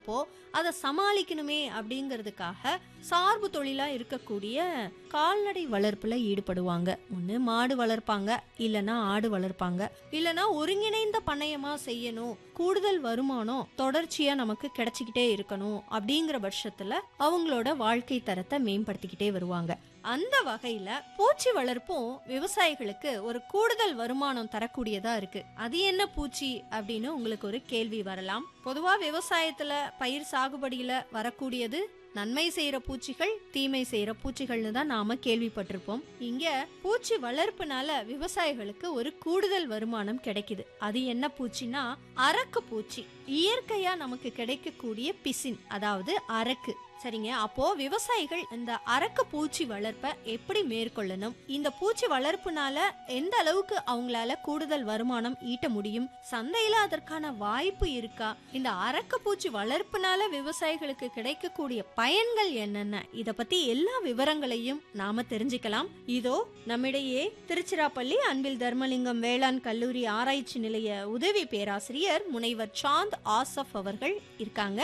அப்போ அதை சமாளிக்கணுமே அப்படிங்கிறதுக்காக சார்பு தொழிலா இருக்கக்கூடிய கால்நடை வளர்ப்புல ஈடுபடுவாங்க ஒண்ணு மாடு வளர்ப்பாங்க இல்லனா ஆடு வளர்ப்பாங்க இல்லனா ஒருங்கிணைந்த பண்ணையமா செய்யணும் கூடுதல் வருமானம் தொடர்ச்சியா நமக்கு கிடைச்சிக்கிட்டே இருக்கணும் அப்படிங்கிற பட்சத்துல அவங்களோட வாழ்க்கை தரத்தை மேம்படுத்திக்கிட்டே வருவாங்க அந்த வகையில பூச்சி வளர்ப்பும் விவசாயிகளுக்கு ஒரு கூடுதல் வருமானம் தரக்கூடியதா இருக்கு அது என்ன பூச்சி அப்படின்னு உங்களுக்கு ஒரு கேள்வி வரலாம் பொதுவா விவசாயத்துல பயிர் சாகுபடியில வரக்கூடியது நன்மை செய்யற பூச்சிகள் தீமை செய்யற பூச்சிகள்னு தான் நாம கேள்விப்பட்டிருப்போம் இங்க பூச்சி வளர்ப்புனால விவசாயிகளுக்கு ஒரு கூடுதல் வருமானம் கிடைக்குது அது என்ன பூச்சினா அரக்கு பூச்சி இயற்கையா நமக்கு கிடைக்கக்கூடிய பிசின் அதாவது அரக்கு சரிங்க அப்போ விவசாயிகள் இந்த அரக்கு பூச்சி வளர்ப்பை எப்படி மேற்கொள்ளணும் இந்த பூச்சி வளர்ப்புனால எந்த அளவுக்கு அவங்களால கூடுதல் வருமானம் ஈட்ட முடியும் சந்தையில அதற்கான வாய்ப்பு இருக்கா இந்த அரக்கு பூச்சி வளர்ப்புனால விவசாயிகளுக்கு கிடைக்கக்கூடிய பயன்கள் என்னென்ன இத பத்தி எல்லா விவரங்களையும் நாம தெரிஞ்சுக்கலாம் இதோ நம்மிடையே திருச்சிராப்பள்ளி அன்பில் தர்மலிங்கம் வேளாண் கல்லூரி ஆராய்ச்சி நிலைய உதவி பேராசிரியர் முனைவர் சாந்த் ஆசப் அவர்கள் இருக்காங்க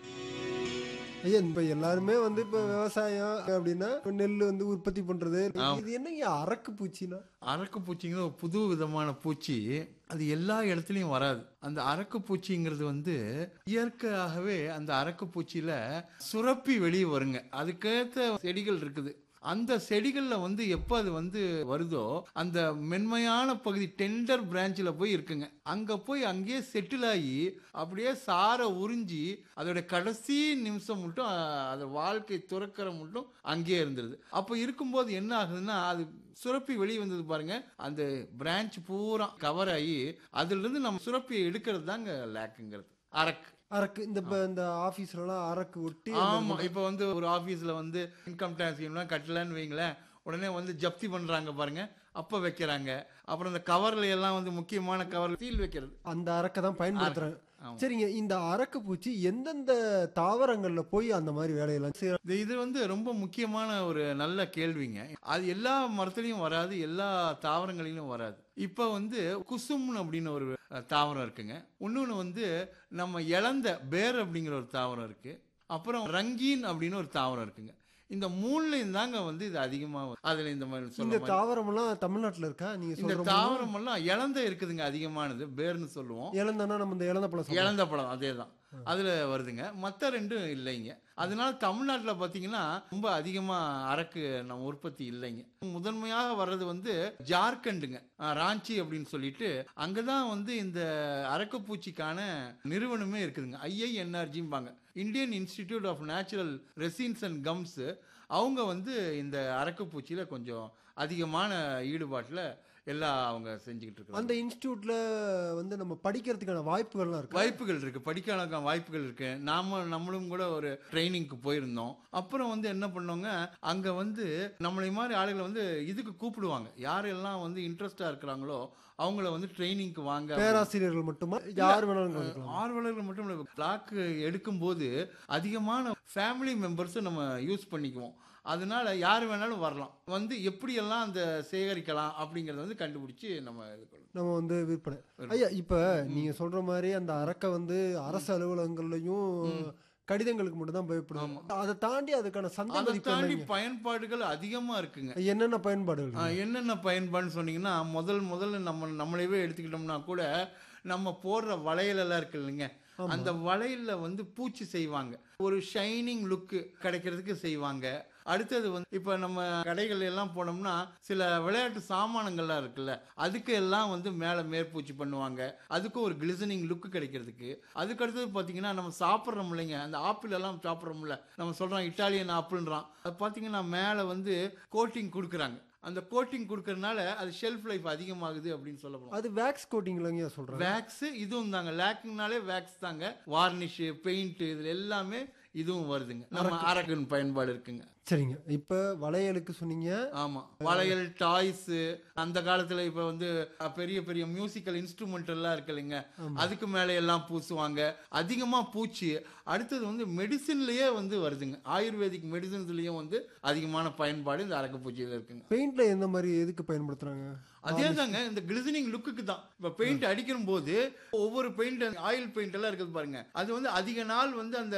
ஐயா இப்ப எல்லாருமே வந்து இப்ப விவசாயம் அப்படின்னா இப்ப நெல் வந்து உற்பத்தி பண்றது ஆம். இது என்னங்க அரக்கு பூச்சினா அரக்கு பூச்சிங்கிற ஒரு புது விதமான பூச்சி அது எல்லா இடத்துலையும் வராது அந்த அரக்கு பூச்சிங்கிறது வந்து இயற்கையாகவே அந்த அரக்கு பூச்சியில சுரப்பி வெளியே வருங்க அதுக்கேற்ற செடிகள் இருக்குது அந்த செடிகள்ல வந்து எப்போ அது வந்து வருதோ அந்த மென்மையான பகுதி டெண்டர் பிரான்ச்சில் போய் இருக்குங்க அங்க போய் அங்கேயே செட்டில் ஆகி அப்படியே சாரை உறிஞ்சி அதோட கடைசி நிமிஷம் மட்டும் அஹ், அது வாழ்க்கை துறக்கிற மட்டும் அங்கேயே இருந்துருது அப்போ இருக்கும்போது என்ன ஆகுதுன்னா அது சுரப்பி வெளியே வந்தது பாருங்க அந்த பிரான்ச் பூரா கவர் ஆகி அதுல இருந்து நம்ம சுரப்பியை எடுக்கிறது தாங்க லேக்குங்கிறது அரக்கு அரக்கு இந்த இப்ப இந்த ஆபீஸ்ல எல்லாம் அரக்கு ஒட்டி ஆமா இப்போ வந்து ஒரு ஆபீஸ்ல வந்து இன்கம் டேக்ஸ் எல்லாம் கட்டலன்னு வைங்களேன் உடனே வந்து ஜப்தி பண்றாங்க பாருங்க அப்ப வைக்கிறாங்க அப்புறம் இந்த கவர்ல எல்லாம் வந்து முக்கியமான கவர் சீல் வைக்கிறது அந்த அரக்கை தான் பயன்படுத்துறாங்க ஆமா. சரிங்க இந்த அரக்கு பூச்சி எந்தெந்த தாவரங்கள்ல போய் அந்த மாதிரி வேலையெல்லாம் செய்யறாங்க இது இது வந்து ரொம்ப முக்கியமான ஒரு நல்ல கேள்விங்க அது எல்லா மரத்துலயும் வராது எல்லா தாவரங்களிலும் வராது இப்போ வந்து குசும்னு அப்படின்னு ஒரு அஹ், தாவரம் இருக்குங்க இன்னொன்று வந்து நம்ம இழந்த பேர் அப்படிங்கிற ஒரு தாவரம் இருக்கு அப்புறம் ரங்கீன் அப்படின்னு ஒரு தாவரம் இருக்குங்க இந்த மூணுலையும் தாங்க வந்து இது அதிகமாக அதில் இந்த மாதிரி இந்த சொல்ல மாதிரி- தாவரம் எல்லாம் தமிழ்நாட்டுல இருக்கா நீங்க இந்த சொல்ற தாவரம் எல்லாம் இழந்த இருக்குதுங்க அதிகமானது பேர்னு சொல்லுவோம் இழந்தனா நம்ம இந்த இழந்த பழம் சாப்பிடுவோம். இழந்த பழம் அதே தான் அதில் வருதுங்க மற்ற ரெண்டும் இல்லைங்க அதனால தமிழ்நாட்டில் பார்த்தீங்கன்னா ரொம்ப அதிகமாக அரக்கு நம்ம உற்பத்தி இல்லைங்க முதன்மையாக வர்றது வந்து ஜார்க்கண்டுங்க அஹ், ராஞ்சி அப்படின்னு சொல்லிட்டு அங்கே தான் வந்து இந்த அரக்குப்பூச்சிக்கான நிறுவனமே இருக்குதுங்க ஐஐஎன்ஆர்ஜிம்பாங்க Indian institute of natural resins and gums அவங்க வந்து இந்த அரக்குப்பூச்சியில் கொஞ்சம் அதிகமான ஈடுபாட்டில் எல்லாம் அவங்க செஞ்சுக்கிட்டு இருக்காங்க அந்த இன்ஸ்டியூட்ல வந்து நம்ம படிக்கிறதுக்கான வாய்ப்புகள்லாம் இருக்கு வாய்ப்புகள் இருக்கு படிக்கான வாய்ப்புகள் இருக்கு நாம நம்மளும் கூட ஒரு ட்ரைனிங்க்கு போயிருந்தோம் அப்புறம் வந்து என்ன பண்ணோங்க அங்க வந்து நம்மளை மாதிரி ஆளுகளை வந்து இதுக்கு கூப்பிடுவாங்க யாரெல்லாம் வந்து இன்ட்ரெஸ்டா இருக்கிறாங்களோ அவங்கள வந்து ட்ரைனிங்க்கு வாங்க பேராசிரியர்கள் மட்டுமா யார் வேணாலும் கலந்துக்கலாம் ஆர்வலர்கள் மட்டும் இல்லை பிளாக் எடுக்கும்போது அதிகமான ஃபேமிலி மெம்பர்ஸும் நம்ம யூஸ் பண்ணிக்குவோம் அதனால யார் வேணாலும் வரலாம் வந்து எப்படியெல்லாம் அந்த சேகரிக்கலாம் அப்படிங்கறத வந்து கண்டுபிடிச்சு நம்ம இது பண்ணணும் நம்ம வந்து விற்பனை ஐயா இப்ப நீங்க சொல்ற மாதிரி அந்த அரக்கை வந்து அரசு அலுவலகங்கள்லயும் கடிதங்களுக்கு மட்டும் தான் பயப்படுவாங்க அதை தாண்டி அதுக்கான சந்தை அதை மதிப்பு தாண்டி என்னங்க? பயன்பாடுகள் அதிகமா இருக்குங்க என்னென்ன பயன்பாடுகள் ஆ, என்னென்ன பயன்பாடுன்னு சொன்னீங்கன்னா முதல் முதல்ல நம்ம நம்மளையவே எடுத்துக்கிட்டோம்னா கூட நம்ம போடுற வளையல் எல்லாம் இருக்கு இல்லைங்க அந்த வளையல்ல வந்து பூச்சி செய்வாங்க ஒரு ஷைனிங் லுக்கு கிடைக்கிறதுக்கு செய்வாங்க அடுத்தது வந்து இப்போ நம்ம கடைகள் எல்லாம் போனோம்னா சில விளையாட்டு சாமானங்கள்லாம் இருக்குல்ல அதுக்கு எல்லாம் வந்து மேலே மேற்பூச்சி பண்ணுவாங்க அதுக்கும் ஒரு கிளிசனிங் லுக்கு கிடைக்கிறதுக்கு அதுக்கு அடுத்தது பார்த்தீங்கன்னா நம்ம சாப்பிட்றோம் இல்லைங்க அந்த ஆப்பிள் எல்லாம் சாப்பிட்றோம்ல நம்ம சொல்கிறோம் இட்டாலியன் ஆப்பிள்ன்றான் அது பார்த்தீங்கன்னா மேலே வந்து கோட்டிங் கொடுக்குறாங்க அந்த கோட்டிங் கொடுக்கறதுனால அது ஷெல்ஃப் லைஃப் அதிகமாகுது அப்படின்னு சொல்ல போனோம் அது வேக்ஸ் கோட்டிங்லங்க சொல்றாங்க வேக்ஸ் இதுவும் தாங்க லேக்கிங்னாலே வேக்ஸ் தாங்க வார்னிஷ் பெயிண்ட் இதுல எல்லாமே இதுவும் வருதுங்க நம்ம அரக்கின் பயன்பாடு இருக்குங்க சரிங்க இப்ப வளையலுக்கு சொன்னீங்க ஆமா வளையல் டாய்ஸ் அந்த காலத்துல இப்ப வந்து அஹ், பெரிய பெரிய மியூசிக்கல் இன்ஸ்ட்ருமெண்ட் எல்லாம் இருக்கு இல்லைங்க அதுக்கு மேல எல்லாம் பூசுவாங்க அதிகமா பூச்சி அடுத்தது வந்து மெடிசின்லயே வந்து வருதுங்க ஆயுர்வேதிக் மெடிசின்ஸ்லயும் வந்து அதிகமான பயன்பாடு இந்த அரக்கப்பூச்சியில இருக்குங்க பெயிண்ட்ல எந்த மாதிரி எதுக்கு பயன்படுத்துறாங்க அதே தாங்க இந்த கிளிசனிங் லுக்குக்கு தான் இப்ப பெயிண்ட் அடிக்கும் போது ஒவ்வொரு பெயிண்ட் ஆயில் பெயிண்ட் எல்லாம் இருக்குது பாருங்க அது வந்து அதிக நாள் வந்து அந்த